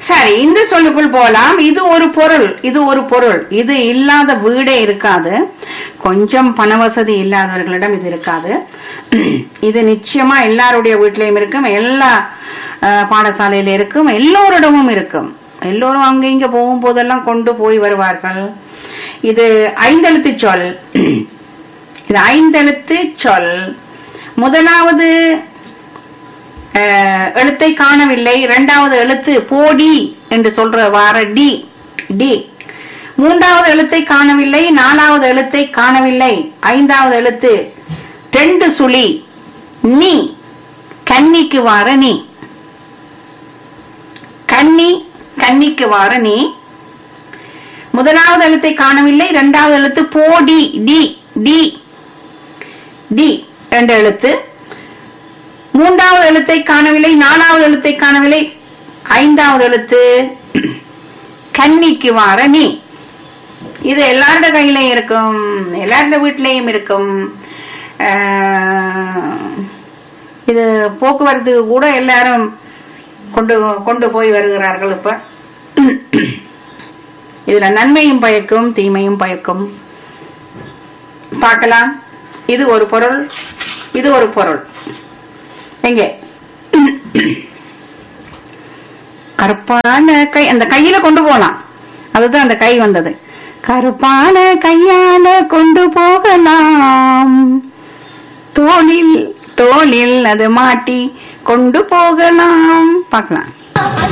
சரி இந்த சொல்லுக்குள் போலாம் இது ஒரு பொருள் இது ஒரு பொருள் இது இல்லாத வீடே இருக்காது கொஞ்சம் பண வசதி இல்லாதவர்களிடம் இது இருக்காது இது நிச்சயமா எல்லாருடைய வீட்லயும் இருக்கும் எல்லா அஹ், பாடசாலையில இருக்கும் எல்லோரிடமும் இருக்கும் எல்லோரும் அங்க இங்க போகும் போதெல்லாம் கொண்டு போய் வருவார்கள் இது ஐந்தெழுத்து சொல் இது ஐந்தெழுத்து சொல் முதலாவது அஹ், எழுத்தை காணவில்லை இரண்டாவது எழுத்து போடி என்று சொல்ற வார டி டி மூன்றாவது எழுத்தை காணவில்லை நாலாவது எழுத்தை காணவில்லை ஐந்தாவது எழுத்து ரெண்டு சுழி நீ கன்னிக்கு வார நீ கன்னி கன்னிக்கு வார நீ முதலாவது எழுத்தை காணவில்லை இரண்டாவது எழுத்து போடி டி டி டி என்ற எழுத்து மூன்றாவது எழுத்தை காணவில்லை நாலாவது எழுத்தை காணவில்லை ஐந்தாவது எழுத்து கன்னிக்கு வார நீ இது எல்லாரோட கையிலையும் இருக்கும் எல்லாரோட வீட்டிலையும் இருக்கும் ஆஹ், இது போக்குவரத்து கூட எல்லாரும் கொண்டு கொண்டு போய் வருகிறார்கள் இப்ப இதுல நன்மையும் பயக்கும் தீமையும் பயக்கும் பார்க்கலாம் இது ஒரு பொருள் இது ஒரு பொருள் எங்கே கருப்பான கை அந்த கையில கொண்டு போலாம் அதுதான் அந்த கை வந்தது கருப்பான கையால கொண்டு போகலாம் தோளில் தோளில் அது மாட்டி கொண்டு போகலாம் பார்க்கலாம்